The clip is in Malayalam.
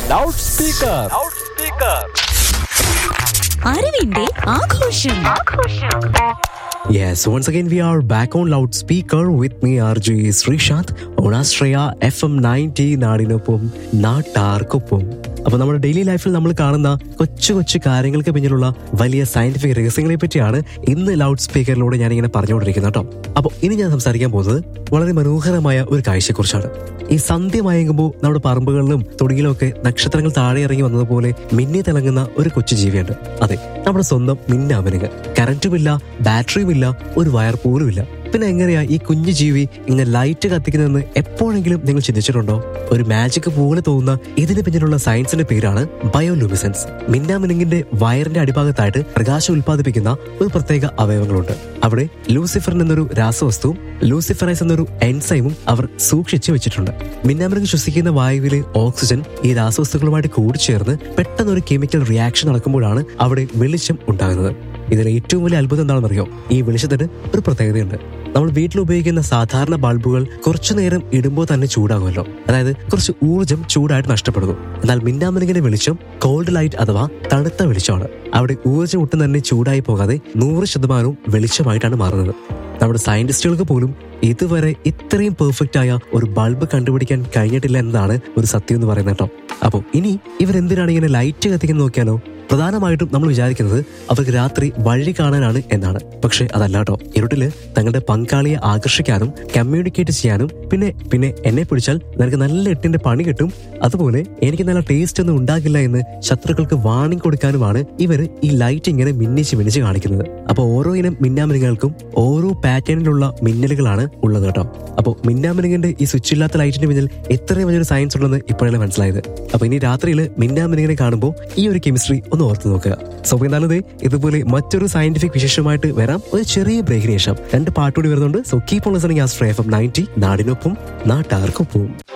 ലൗഡ് സ്പീക്കർ അറിവിന്റെ ആഘോഷം Yes, once again we are back on loudspeaker with me RJ Sreesanth on Astraya FM 90 നാടിനൊപ്പം നാട്ടാർക്കൊപ്പം അപ്പൊ നമ്മുടെ ഡെയിലി ലൈഫിൽ നമ്മൾ കാണുന്ന കൊച്ചു കൊച്ചു കാര്യങ്ങൾക്ക് പിന്നിലുള്ള വലിയ സയന്റിഫിക് രഹസ്യങ്ങളെ പറ്റിയാണ് ഇന്ന് ലൗഡ് സ്പീക്കറിലൂടെ ഞാൻ ഇങ്ങനെ പറഞ്ഞുകൊണ്ടിരിക്കുന്നത് കേട്ടോ അപ്പൊ ഇനി ഞാൻ സംസാരിക്കാൻ പോകുന്നത് വളരെ മനോഹരമായ ഒരു കാഴ്ചയെക്കുറിച്ചാണ് ഈ സന്ധ്യ മയങ്ങുമ്പോൾ നമ്മുടെ പറമ്പുകളിലും തൊടിയിലും ഒക്കെ നക്ഷത്രങ്ങൾ താഴെ ഇറങ്ങി വന്നതുപോലെ മിന്നി തിളങ്ങുന്ന ഒരു കൊച്ചു ജീവിയുണ്ട് അതെ നമ്മുടെ സ്വന്തം മിന്നാമനുങ്ങ് കറന്റുമില്ല ബാറ്ററിയുമില്ല ഒരു വയർ പോലുമില്ല പിന്നെ എങ്ങനെയാ ഈ കുഞ്ഞു ജീവി ഇങ്ങനെ ലൈറ്റ് കത്തിക്കുന്നതെന്ന് എപ്പോഴെങ്കിലും നിങ്ങൾ ചിന്തിച്ചിട്ടുണ്ടോ ഒരു മാജിക് പോലെ തോന്നുന്ന ഇതിന് പിന്നിലുള്ള സയൻസിന്റെ പേരാണ് ബയോലൂമിസൻസ് മിന്നാമിനുങ്ങിന്റെ വയറിന്റെ അടിഭാഗത്തായിട്ട് പ്രകാശം ഉൽപ്പാദിപ്പിക്കുന്ന ഒരു പ്രത്യേക അവയവങ്ങളുണ്ട് അവിടെ ലൂസിഫറിൻ എന്നൊരു രാസവസ്തുവും ലൂസിഫറൈസ് എന്നൊരു എൻസൈമും അവർ സൂക്ഷിച്ചു വെച്ചിട്ടുണ്ട് മിന്നാമിനുങ്ങ് ശ്വസിക്കുന്ന വായുവിലെ ഓക്സിജൻ ഈ രാസവസ്തുക്കളുമായിട്ട് കൂടിച്ചേർന്ന് പെട്ടെന്ന് ഒരു കെമിക്കൽ റിയാക്ഷൻ നടക്കുമ്പോഴാണ് അവിടെ വെളിച്ചം ഉണ്ടാകുന്നത് ഇതിൽ ഏറ്റവും വലിയ അത്ഭുതം എന്താണെന്നറിയോ ഈ വെളിച്ചത്തിന് ഒരു പ്രത്യേകതയുണ്ട് നമ്മൾ വീട്ടിൽ ഉപയോഗിക്കുന്ന സാധാരണ ബൾബുകൾ കുറച്ചു നേരം ഇടുമ്പോൾ തന്നെ ചൂടാകുമല്ലോ അതായത് കുറച്ച് ഊർജം ചൂടായിട്ട് നഷ്ടപ്പെടുന്നു എന്നാൽ മിന്നാമിനുങ്ങിന്റെ വെളിച്ചം കോൾഡ് ലൈറ്റ് അഥവാ തണുത്ത വെളിച്ചമാണ് അവിടെ ഊർജം ഒട്ടും തന്നെ ചൂടായി പോകാതെ നൂറ് ശതമാനവും വെളിച്ചമായിട്ടാണ് മാറുന്നത് നമ്മുടെ സയന്റിസ്റ്റുകൾക്ക് പോലും ഇതുവരെ ഇത്രയും പെർഫെക്റ്റ് ആയ ഒരു ബൾബ് കണ്ടുപിടിക്കാൻ കഴിഞ്ഞിട്ടില്ല എന്നതാണ് ഒരു സത്യം എന്ന് പറയുന്നത് കേട്ടോ അപ്പോൾ ഇനി ഇവരെന്തിനാണ് ഇങ്ങനെ ലൈറ്റ് കത്തിക്കുന്നത് നോക്കിയാലോ പ്രധാനമായിട്ടും നമ്മൾ വിചാരിക്കുന്നത് അവർക്ക് രാത്രി വഴി കാണാനാണ് എന്നാണ് പക്ഷെ അതല്ല കേട്ടോ ഇരുട്ടില് തങ്ങളുടെ പങ്കാളിയെ ആകർഷിക്കാനും കമ്മ്യൂണിക്കേറ്റ് ചെയ്യാനും പിന്നെ പിന്നെ എന്നെ പിടിച്ചാൽ നിനക്ക് നല്ല എട്ടിന്റെ പണി കിട്ടും അതുപോലെ എനിക്ക് നല്ല ടേസ്റ്റ് ഒന്നും ഉണ്ടാകില്ല എന്ന് ശത്രുക്കൾക്ക് വാണിംഗ് കൊടുക്കാനുമാണ് ഇവർ ഈ ലൈറ്റ് ഇങ്ങനെ മിന്നിച്ച് മിന്നിച്ച് കാണിക്കുന്നത് അപ്പൊ ഓരോ ഇനം മിന്നാമിനുങ്ങൾക്കും ഓരോ പാറ്റേണിലുള്ള മിന്നലുകളാണ് ഉള്ളത് കേട്ടോ അപ്പോൾ മിന്നാമിനുങ്ങിന്റെ ഈ സ്വിച്ച് ഇല്ലാത്ത ലൈറ്റിന്റെ പിന്നിൽ എത്രയും വലിയൊരു സയൻസ് ഉണ്ടെന്ന് ഇപ്പോഴാണ് മനസ്സിലായത് അപ്പൊ ഇനി രാത്രിയിൽ മിന്നാമിനുങ്ങിനെ കാണുമ്പോൾ ഈ ഒരു കെമിസ്ട്രി ഒന്ന് ഓർത്ത് നോക്കുക സോ എന്തായാലും ദേ ഇതുപോലെ മറ്റൊരു സയന്റിഫിക് വിശേഷമായിട്ട് വരാം ഒരു ചെറിയ ബ്രേക്കിന് ശേഷം രണ്ട് പാട്ടുകൂടി വരുന്നുണ്ട് so keep on listening Astra F M ninety നാടിനൊപ്പം നാട്ടാർക്കൊപ്പം